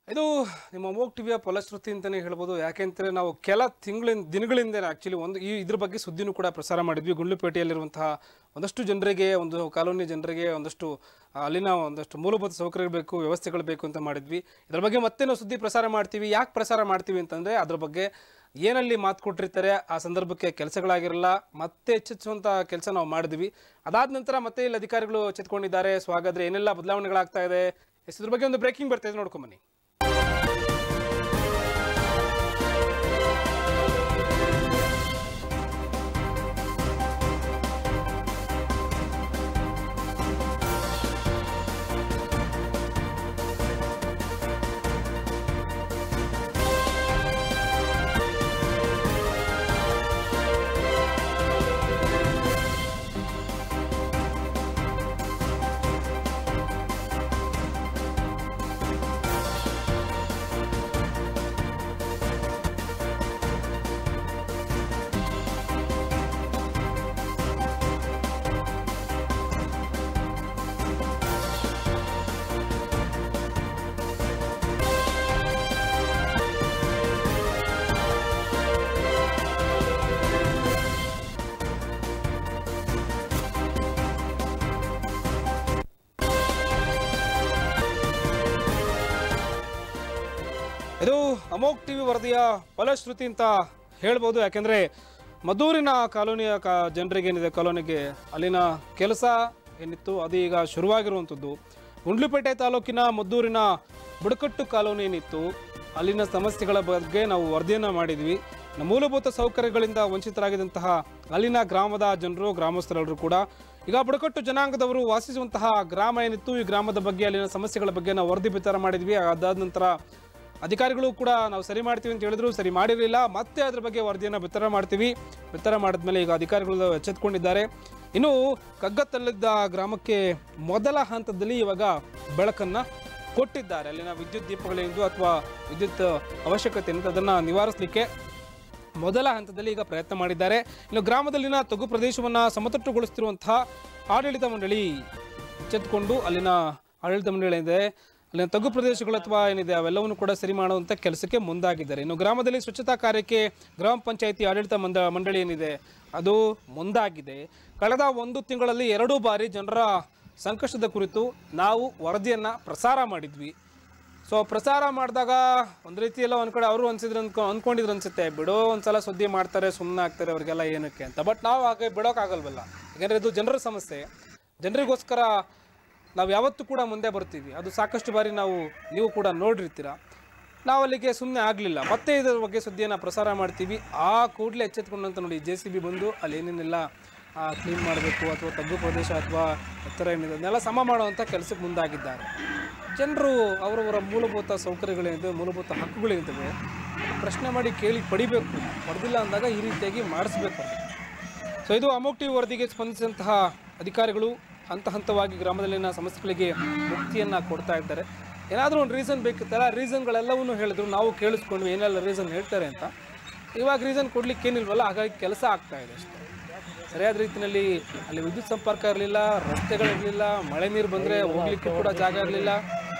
ಇದು ನಿಮ್ಮ ಅಮೋಕ್ ಟಿವಿಯ ಫಲಶ್ರುತಿ ಅಂತಲೇ ಹೇಳ್ಬೋದು ಯಾಕೆಂದರೆ ನಾವು ಕೆಲ ತಿಂಗಳಿಂದ ದಿನಗಳಿಂದ ಆ್ಯಕ್ಚುಲಿ ಒಂದು ಈ ಇದ್ರ ಬಗ್ಗೆ ಸುದ್ದಿನೂ ಕೂಡ ಪ್ರಸಾರ ಮಾಡಿದ್ವಿ ಗುಂಡ್ಲುಪೇಟೆಯಲ್ಲಿರುವಂತಹ ಒಂದಷ್ಟು ಜನರಿಗೆ ಒಂದು ಕಾಲೋನಿ ಜನರಿಗೆ ಒಂದಷ್ಟು ಆ, ಅಲ್ಲಿನ ಒಂದಷ್ಟು ಮೂಲಭೂತ ಸೌಕರ್ಯಗಳು ಬೇಕು ವ್ಯವಸ್ಥೆಗಳು ಬೇಕು ಅಂತ ಮಾಡಿದ್ವಿ ಇದ್ರ ಬಗ್ಗೆ ಮತ್ತೆ ನಾವು ಸುದ್ದಿ ಪ್ರಸಾರ ಮಾಡ್ತೀವಿ ಯಾಕೆ ಪ್ರಸಾರ ಮಾಡ್ತೀವಿ ಅಂತಂದರೆ ಅದ್ರ ಬಗ್ಗೆ ಏನಲ್ಲಿ ಮಾತು ಕೊಟ್ಟಿರ್ತಾರೆ ಆ ಸಂದರ್ಭಕ್ಕೆ ಕೆಲಸಗಳಾಗಿರಲ್ಲ ಮತ್ತೆ ಎಚ್ಚೆಚ್ಚುವಂಥ ಕೆಲಸ ನಾವು ಮಾಡಿದ್ವಿ ಅದಾದ ನಂತರ ಮತ್ತೆ ಇಲ್ಲಿ ಅಧಿಕಾರಿಗಳು ಎಚ್ಚೆತ್ಕೊಂಡಿದ್ದಾರೆ ಸೊ ಹಾಗಾದ್ರೆ ಏನೆಲ್ಲ ಬದಲಾವಣೆಗಳಾಗ್ತಾ ಇದೆ ಎಸ್ ಇದ್ರ ಬಗ್ಗೆ ಒಂದು ಬ್ರೇಕಿಂಗ್ ಬರ್ತಾ ಇದೆ ನೋಡ್ಕೊಂಬನ್ನಿ ಇದು ಅಮೋಕ್ ಟಿವಿ ವರದಿಯ ಫಲಶ್ರುತಿ ಅಂತ ಹೇಳ್ಬೋದು ಯಾಕೆಂದರೆ ಮದ್ದೂರಿನ ಕಾಲೋನಿಯ ಕಾ ಜನರಿಗೆ ಏನಿದೆ ಕಾಲೋನಿಗೆ ಅಲ್ಲಿನ ಕೆಲಸ ಏನಿತ್ತು ಅದು ಈಗ ಶುರುವಾಗಿರುವಂಥದ್ದು ಗುಂಡ್ಲುಪೇಟೆ ತಾಲೂಕಿನ ಮದ್ದೂರಿನ ಬುಡಕಟ್ಟು ಕಾಲೋನಿ ಏನಿತ್ತು ಅಲ್ಲಿನ ಸಮಸ್ಯೆಗಳ ಬಗ್ಗೆ ನಾವು ವರದಿಯನ್ನು ಮಾಡಿದ್ವಿ ನ- ಮೂಲಭೂತ ಸೌಕರ್ಯಗಳಿಂದ ವಂಚಿತರಾಗಿದ್ದಂತಹ ಅಲ್ಲಿನ ಗ್ರಾಮದ ಜನರು ಗ್ರಾಮಸ್ಥರೆಲ್ಲರೂ ಕೂಡ ಈಗ ಬುಡಕಟ್ಟು ಜನಾಂಗದವರು ವಾಸಿಸುವಂತಹ ಗ್ರಾಮ ಏನಿತ್ತು ಈ ಗ್ರಾಮದ ಬಗ್ಗೆ ಅಲ್ಲಿನ ಸಮಸ್ಯೆಗಳ ಬಗ್ಗೆ ನಾವು ವರದಿ ಬಿತ್ತರ ಮಾಡಿದ್ವಿ ಅದಾದ ನಂತರ ಅಧಿಕಾರಿಗಳು ಕೂಡ ನಾವು ಸರಿ ಮಾಡ್ತೀವಿ ಅಂತ ಹೇಳಿದ್ರು ಸರಿ ಮಾಡಿರಲಿಲ್ಲ ಮತ್ತೆ ಅದ್ರ ಬಗ್ಗೆ ವರದಿಯನ್ನು ಬಿತ್ತರ ಮಾಡ್ತೀವಿ ಬಿತ್ತರ ಮಾಡಿದ್ಮೇಲೆ ಈಗ ಅಧಿಕಾರಿಗಳು ಎಚ್ಚೆತ್ಕೊಂಡಿದ್ದಾರೆ ಇನ್ನು ಕಗ್ಗತ್ತಲ್ಲಿದ್ದ ಗ್ರಾಮಕ್ಕೆ ಮೊದಲ ಹಂತದಲ್ಲಿ ಇವಾಗ ಬೆಳಕನ್ನ ಕೊಟ್ಟಿದ್ದಾರೆ ಅಲ್ಲಿನ ವಿದ್ಯುತ್ ದೀಪಗಳೇನಿದ್ದು ಅಥವಾ ವಿದ್ಯುತ್ ಅವಶ್ಯಕತೆ ಏನಿದೆ ಅದನ್ನು ನಿವಾರಿಸಲಿಕ್ಕೆ ಮೊದಲ ಹಂತದಲ್ಲಿ ಈಗ ಪ್ರಯತ್ನ ಮಾಡಿದ್ದಾರೆ ಇನ್ನು ಗ್ರಾಮದಲ್ಲಿನ ತಗ್ಗು ಪ್ರದೇಶವನ್ನು ಸಮತಟ್ಟುಗೊಳಿಸ್ತಿರುವಂತಹ ಆಡಳಿತ ಮಂಡಳಿ ಎಚ್ಚೆತ್ತುಕೊಂಡು ಅಲ್ಲಿನ ಆಡಳಿತ ಮಂಡಳಿ ಏನಿದೆ ಅಲ್ಲಿನ ತಗ್ಗು ಪ್ರದೇಶಗಳು ಅಥವಾ ಏನಿದೆ ಅವೆಲ್ಲವನ್ನು ಕೂಡ ಸರಿ ಮಾಡುವಂಥ ಕೆಲಸಕ್ಕೆ ಮುಂದಾಗಿದ್ದಾರೆ ಇನ್ನು ಗ್ರಾಮದಲ್ಲಿ ಸ್ವಚ್ಛತಾ ಕಾರ್ಯಕ್ಕೆ ಗ್ರಾಮ ಪಂಚಾಯಿತಿ ಆಡಳಿತ ಮಂಡ ಮಂಡಳಿ ಏನಿದೆ ಅದು ಮುಂದಾಗಿದೆ ಕಳೆದ ಒಂದು ತಿಂಗಳಲ್ಲಿ ಎರಡು ಬಾರಿ ಜನರ ಸಂಕಷ್ಟದ ಕುರಿತು ನಾವು ವರದಿಯನ್ನು ಪ್ರಸಾರ ಮಾಡಿದ್ವಿ ಸೊ ಪ್ರಸಾರ ಮಾಡಿದಾಗ ಒಂದು ರೀತಿ ಎಲ್ಲ ಒಂದು ಕಡೆ ಅವರು ಅನ್ಸಿದ್ರು ಅನ್ಕೊ ಅಂದ್ಕೊಂಡಿದ್ರು ಅನ್ಸುತ್ತೆ ಬಿಡೋ ಒಂದ್ಸಲ ಸುದ್ದಿ ಮಾಡ್ತಾರೆ ಸುಮ್ಮನೆ ಆಗ್ತಾರೆ ಅವ್ರಿಗೆಲ್ಲ ಏನಕ್ಕೆ ಅಂತ ಬಟ್ ನಾವು ಹಾಗೆ ಬಿಡೋಕ್ಕಾಗಲ್ವಲ್ಲ ಯಾಕಂದರೆ ಇದು ಜನರ ಸಮಸ್ಯೆ ಜನರಿಗೋಸ್ಕರ ನಾವು ಯಾವತ್ತೂ ಕೂಡ ಮುಂದೆ ಬರ್ತೀವಿ ಅದು ಸಾಕಷ್ಟು ಬಾರಿ ನಾವು ನೀವು ಕೂಡ ನೋಡಿರ್ತೀರ ನಾವು ಅಲ್ಲಿಗೆ ಸುಮ್ಮನೆ ಆಗಲಿಲ್ಲ ಮತ್ತೆ ಇದರ ಬಗ್ಗೆ ಸುದ್ದಿಯನ್ನು ಪ್ರಸಾರ ಮಾಡ್ತೀವಿ ಆ ಕೂಡಲೇ ಎಚ್ಚೆತ್ಕೊಂಡಂತ ನೋಡಿ ಜೆ ಸಿ ಬಿ ಬಂದು ಅಲ್ಲಿ ಏನೇನೆಲ್ಲ ಕ್ಲೀನ್ ಮಾಡಬೇಕು ಅಥವಾ ತಗ್ಗು ಪ್ರದೇಶ ಅಥವಾ ಎತ್ತರ ಏನಿದೆ ಅದನ್ನೆಲ್ಲ ಸಮ ಮಾಡುವಂಥ ಕೆಲಸಕ್ಕೆ ಮುಂದಾಗಿದ್ದಾರೆ ಜನರು ಅವರವರ ಮೂಲಭೂತ ಸೌಕರ್ಯಗಳೇನಿದೆ ಮೂಲಭೂತ ಹಕ್ಕುಗಳೇನಿದ್ದಾವೆ ಪ್ರಶ್ನೆ ಮಾಡಿ ಕೇಳಿ ಪಡಿಬೇಕು ಪಡೆದಿಲ್ಲ ಅಂದಾಗ ಈ ರೀತಿಯಾಗಿ ಮಾಡಿಸ್ಬೇಕು ಸೊ ಇದು ಅಮೋಕ್ ಟಿವಿ ವರದಿಗೆ ಸ್ಪಂದಿಸಿದಂತಹ ಅಧಿಕಾರಿಗಳು ಹಂತ ಹಂತವಾಗಿ ಗ್ರಾಮದಲ್ಲಿನ ಸಮಸ್ಯೆಗಳಿಗೆ ಮುಕ್ತಿಯನ್ನು ಕೊಡ್ತಾ ಇದ್ದಾರೆ ಏನಾದರೂ ಒಂದು ರೀಸನ್ ಬೇಕಿತ್ತಲ್ಲ ರೀಸನ್ಗಳೆಲ್ಲವನ್ನೂ ಹೇಳಿದ್ರು ನಾವು ಕೇಳಿಸ್ಕೊಂಡ್ವಿ ಏನೆಲ್ಲ ರೀಸನ್ ಹೇಳ್ತಾರೆ ಅಂತ ಇವಾಗ ರೀಸನ್ ಕೊಡ್ಲಿಕ್ಕೆ ಏನಿಲ್ವಲ್ಲ ಹಾಗಾಗಿ ಕೆಲಸ ಆಗ್ತಾ ಇದೆ ಅಷ್ಟೇ ಸರಿಯಾದ ರೀತಿಯಲ್ಲಿ ಅಲ್ಲಿ ವಿದ್ಯುತ್ ಸಂಪರ್ಕ ಇರಲಿಲ್ಲ ರಸ್ತೆಗಳಿರಲಿಲ್ಲ ಮಳೆ ನೀರು ಬಂದರೆ ಹೋಗ್ಲಿಕ್ಕೆ ಕೂಡ ಜಾಗ ಇರಲಿಲ್ಲ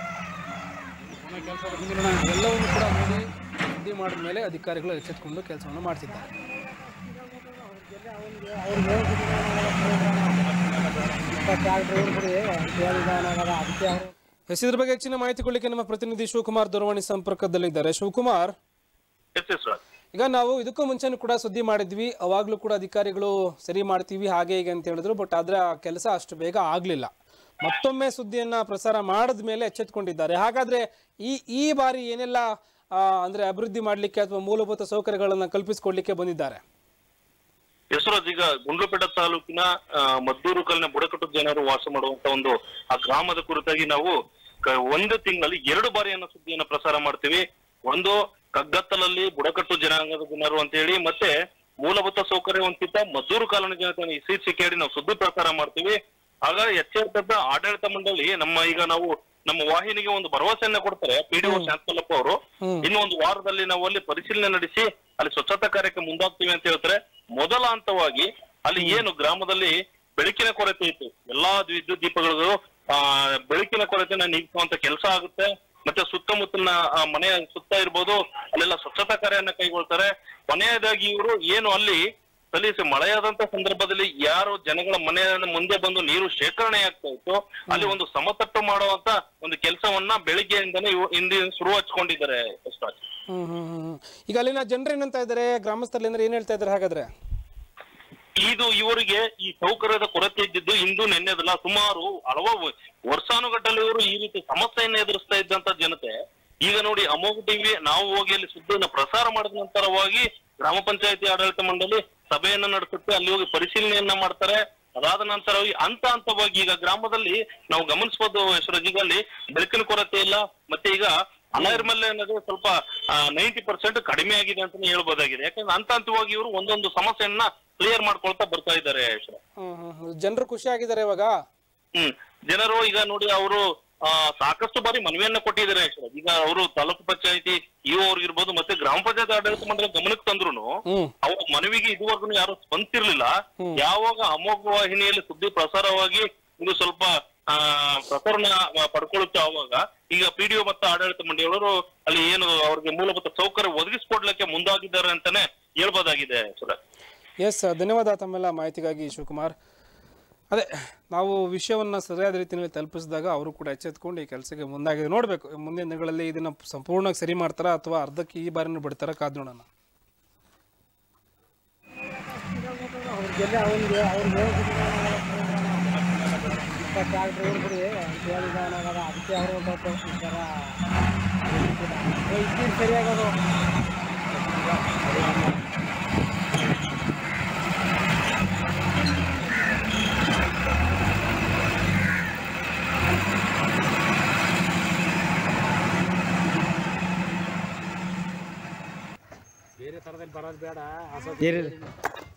ಎಲ್ಲವನ್ನು ಕೂಡ ನೋಡಿ ಸುದ್ದಿ ಮಾಡಿದ ಮೇಲೆ ಅಧಿಕಾರಿಗಳು ಎಚ್ಚೆತ್ಕೊಂಡು ಕೆಲಸವನ್ನು ಮಾಡ್ತಿದ್ದಾರೆ ಎಸ್ ಇದ್ರ ಬಗ್ಗೆ ಹೆಚ್ಚಿನ ಮಾಹಿತಿ ಕೊಡಲಿಕ್ಕೆ ನಮ್ಮ ಪ್ರತಿನಿಧಿ ಶಿವಕುಮಾರ್ ದೂರವಾಣಿ ಸಂಪರ್ಕದಲ್ಲಿದ್ದಾರೆ ಶಿವಕುಮಾರ್ ಎಸ್ ಎಸ್ ಸರ್ ಈಗ ನಾವು ಇದಕ್ಕೂ ಮುಂಚೆನೂ ಕೂಡ ಸುದ್ದಿ ಮಾಡಿದ್ವಿ ಅವಾಗಲೂ ಕೂಡ ಅಧಿಕಾರಿಗಳು ಸರಿ ಮಾಡ್ತೀವಿ ಹಾಗೆ ಹೀಗೆ ಅಂತ ಹೇಳಿದ್ರು ಬಟ್ ಆದ್ರೆ ಆ ಕೆಲಸ ಅಷ್ಟು ಬೇಗ ಆಗಲಿಲ್ಲ ಮತ್ತೊಮ್ಮೆ ಸುದ್ದಿಯನ್ನ ಪ್ರಸಾರ ಮಾಡಿದ ಮೇಲೆ ಎಚ್ಚೆತ್ಕೊಂಡಿದ್ದಾರೆ ಹಾಗಾದ್ರೆ ಈ ಈ ಬಾರಿ ಏನೆಲ್ಲ ಆ, ಅಂದ್ರೆ ಅಭಿವೃದ್ಧಿ ಮಾಡಲಿಕ್ಕೆ ಅಥವಾ ಮೂಲಭೂತ ಸೌಕರ್ಯಗಳನ್ನ ಕಲ್ಪಿಸಿಕೊಡ್ಲಿಕ್ಕೆ ಬಂದಿದ್ದಾರೆ ಯಶರಾಜ್ ಈಗ ಗುಂಡ್ಲುಪೇಟೆ ತಾಲೂಕಿನ ಆ, ಮದ್ದೂರು ಕಲ್ಲಿನ ಬುಡಕಟ್ಟು ಜನರು ವಾಸ ಮಾಡುವಂತ ಒಂದು ಆ ಗ್ರಾಮದ ಕುರಿತಾಗಿ ನಾವು ಕ- ಒಂದು ತಿಂಗಳಲ್ಲಿ ಎರಡು ಬಾರಿಯನ್ನ ಸುದ್ದಿಯನ್ನ ಪ್ರಸಾರ ಮಾಡ್ತೀವಿ ಒಂದು ಕಗ್ಗತ್ತಲಲ್ಲಿ ಬುಡಕಟ್ಟು ಜನಾಂಗದ ಜನರು ಅಂತ ಹೇಳಿ ಮತ್ತೆ ಮೂಲಭೂತ ಸೌಕರ್ಯ ವಂಚಿತ ಮದ್ದೂರು ಕಾಲೋನಿ ಜನತೆ ಇತ್ತೀಚೆಗೆ ಹೇಳಿ ನಾವು ಸುದ್ದಿ ಪ್ರಸಾರ ಮಾಡ್ತೀವಿ ಆಗ ಎಚ್ಚರಿತದ ಆಡಳಿತ ಮಂಡಳಿ ನಮ್ಮ ಈಗ ನಾವು ನಮ್ಮ ವಾಹಿನಿಗೆ ಒಂದು ಭರವಸೆಯನ್ನ ಕೊಡ್ತಾರೆ ಪಿಡಿಒ ಶಾಂತಲಪ್ಪ ಅವರು ಇನ್ನು ಒಂದು ವಾರದಲ್ಲಿ ನಾವು ಅಲ್ಲಿ ಪರಿಶೀಲನೆ ನಡೆಸಿ ಅಲ್ಲಿ ಸ್ವಚ್ಛತಾ ಕಾರ್ಯಕ್ಕೆ ಮುಂದಾಗ್ತೀವಿ ಅಂತ ಹೇಳ್ತಾರೆ ಮೊದಲ ಹಂತವಾಗಿ ಅಲ್ಲಿ ಏನು ಗ್ರಾಮದಲ್ಲಿ ಬೆಳಕಿನ ಕೊರತೆ ಇತ್ತು ಎಲ್ಲಾ ವಿದ್ಯುತ್ ದೀಪಗಳಿಗೂ ಆ ಬೆಳಕಿನ ಕೊರತೆನ ನೀಗಿಸುವಂತ ಕೆಲಸ ಆಗುತ್ತೆ ಮತ್ತೆ ಸುತ್ತಮುತ್ತಲಿನ ಆ, ಮನೆಯ ಸುತ್ತ ಇರ್ಬೋದು ಅಲ್ಲೆಲ್ಲ ಸ್ವಚ್ಛತಾ ಕಾರ್ಯನ ಕೈಗೊಳ್ತಾರೆ ಕೊನೆಯದಾಗಿ ಇವರು ಏನು ಅಲ್ಲಿ ಸಲೀಸಿ ಮಳೆಯಾದಂತ ಸಂದರ್ಭದಲ್ಲಿ ಯಾರು ಜನಗಳ ಮನೆಯ ಮುಂದೆ ಬಂದು ನೀರು ಶೇಖರಣೆ ಆಗ್ತಾ ಇತ್ತು ಅಲ್ಲಿ ಒಂದು ಸಮತಟ್ಟು ಮಾಡುವಂತ ಒಂದು ಕೆಲಸವನ್ನ ಬೆಳಿಗ್ಗೆಯಿಂದನೇ ಇವು- ಇಂದಿ ಶುರು ಹಚ್ಕೊಂಡಿದ್ದಾರೆ ಯಶ್ವರಾಜ್ ಹ್ಮ್ ಹ್ಮ್ ಹ್ಮ್ ಹ್ಮ್. ಈಗ ಅಲ್ಲಿನ ಜನರು ಏನಂತ ಇದ್ದಾರೆ ಗ್ರಾಮಸ್ಥರಲ್ಲಿ ಅಂದ್ರೆ ಏನ್ ಹೇಳ್ತಾ ಇದ್ದಾರೆ ಹಾಗಾದ್ರೆ ಇದು ಇವರಿಗೆ ಈ ಸೌಕರ್ಯದ ಕೊರತೆ ಇದ್ದಿದ್ದು ಇಂದು ನೆನ್ನೆದಲ್ಲ ಸುಮಾರು ಹಲವು ವರ್ಷಾನುಗಟ್ಟಲೆ ಇವರು ಈ ರೀತಿ ಸಮಸ್ಯೆಯನ್ನು ಎದುರಿಸ್ತಾ ಇದ್ದಂತ ಜನತೆ ಈಗ ನೋಡಿ ಅಮೋಘ ಟಿವಿ ನಾವು ಹೋಗಿ ಅಲ್ಲಿ ಸುದ್ದಿಯನ್ನ ಪ್ರಸಾರ ಮಾಡಿದ ನಂತರವಾಗಿ ಗ್ರಾಮ ಪಂಚಾಯತಿ ಆಡಳಿತ ಮಂಡಳಿ ಸಭೆಯನ್ನ ನಡೆಸುತ್ತೆ ಅಲ್ಲಿ ಹೋಗಿ ಪರಿಶೀಲನೆಯನ್ನ ಮಾಡ್ತಾರೆ ಅದಾದ ನಂತರವಾಗಿ ಹಂತ ಹಂತವಾಗಿ ಈಗ ಗ್ರಾಮದಲ್ಲಿ ನಾವು ಗಮನಿಸಬಹುದು ಯಶರಾಜ್ ಈಗ ಅಲ್ಲಿ ಬೆಳಕಿನ ಕೊರತೆ ಇಲ್ಲ ಮತ್ತೆ ಈಗ ಅನೈರ್ಮಲ್ಯ ಅನ್ನೋದು ಸ್ವಲ್ಪ ನೈಂಟಿ ಪರ್ಸೆಂಟ್ ಕಡಿಮೆ ಆಗಿದೆ ಅಂತಾನೆ ಹೇಳ್ಬೋದಾಗಿದೆ ಯಾಕಂದ್ರೆ ಹಂತ ಹಂತವಾಗಿ ಇವರು ಒಂದೊಂದು ಸಮಸ್ಯೆಯನ್ನ ಕ್ಲಿಯರ್ ಮಾಡ್ಕೊಳ್ತಾ ಬರ್ತಾ ಇದ್ದಾರೆ ಯಶರಾಜ್ ಹ್ಮ್ ಹ್ಮ್ ಹ್ಮ್. ಜನರು ಖುಷಿ ಆಗಿದ್ದಾರೆ ಇವಾಗ ಹ್ಮ್ ಜನರು ಈಗ ನೋಡಿ ಅವರು ಸಾಕಷ್ಟು ಬಾರಿ ಮನವಿಯನ್ನ ಕೊಟ್ಟಿದ್ದಾರೆ ಯಶರಾಜ್ ಈಗ ಅವರು ತಾಲೂಕು ಪಂಚಾಯತಿ ಇಒ ಅವ್ರಿಗಿರ್ಬೋದು ಮತ್ತೆ ಗ್ರಾಮ ಪಂಚಾಯತ್ ಆಡಳಿತ ಮಂಡಳಿ ಗಮನಕ್ಕೆ ತಂದ್ರು ಹ್ಮ್ ಅವ್ರ ಮನವಿಗೆ ಇದುವರೆಗೂ ಯಾರು ಸ್ಪಂದಿಸಿರ್ಲಿಲ್ಲ ಹ್ಮ್. ಯಾವಾಗ ಅಮೋಘ ವಾಹಿನಿಯಲ್ಲಿ ಸುದ್ದಿ ಪ್ರಸಾರವಾಗಿ ಇದು ಸ್ವಲ್ಪ ಆ ಪ್ರಸರಣ ಆ, ಪಡ್ಕೊಳ್ಳುತ್ತೆ ಅವಾಗ ಈಗ ಪಿಡಿಒ ಮತ್ತು ಆಡಳಿತ ಮಂಡಳಿಯವರು ಅಲ್ಲಿ ಏನು ಅವ್ರಿಗೆ ಮೂಲಭೂತ ಸೌಕರ್ಯ ಒದಗಿಸಿಕೊಡ್ಲಿಕ್ಕೆ ಮುಂದಾಗಿದ್ದಾರೆ ಅಂತಾನೆ ಹೇಳ್ಬೋದಾಗಿದೆ ಸುರೇಶ್ ಎಸ್ ಧನ್ಯವಾದ ತಮ್ಮೆಲ್ಲ ಮಾಹಿತಿಗಾಗಿ ಶಿವಕುಮಾರ್ ಅದೇ ನಾವು ವಿಷಯವನ್ನು ಸರಿಯಾದ ರೀತಿಯಲ್ಲಿ ತಲುಪಿಸಿದಾಗ ಅವರು ಕೂಡ ಎಚ್ಚೆತ್ಕೊಂಡು ಈ ಕೆಲಸಕ್ಕೆ ಮುಂದಾಗಿದೆ ನೋಡಬೇಕು ಮುಂದಿನ ದಿನಗಳಲ್ಲಿ ಇದನ್ನು ಸಂಪೂರ್ಣವಾಗಿ ಸರಿ ಮಾಡ್ತಾರಾ ಅಥವಾ ಅರ್ಧಕ್ಕೆ ಈ ಬಾರಿನೂ ಬಿಡ್ತಾರಾ ಕಾದ್ ನೋಡೋಣ ಅವ್ರಿಗೆಲ್ಲ ಅವ್ನಿಗೆ ಅವ್ರಿಗೆ ಇಪ್ಪತ್ತು ಟ್ರಾಕ್ಟ್ರ್ ಹೊಡ್ಬಿಡಿ ಅಂತ ಹೇಳಿದ ಅದಕ್ಕೆ ಅವರು ಗೊತ್ತು ಈ ಥರ ಇಷ್ಟು ಸರಿಯಾಗೋದು ಬೇರೆ ಥರದಲ್ಲಿ ಬರೋದು ಬೇಡ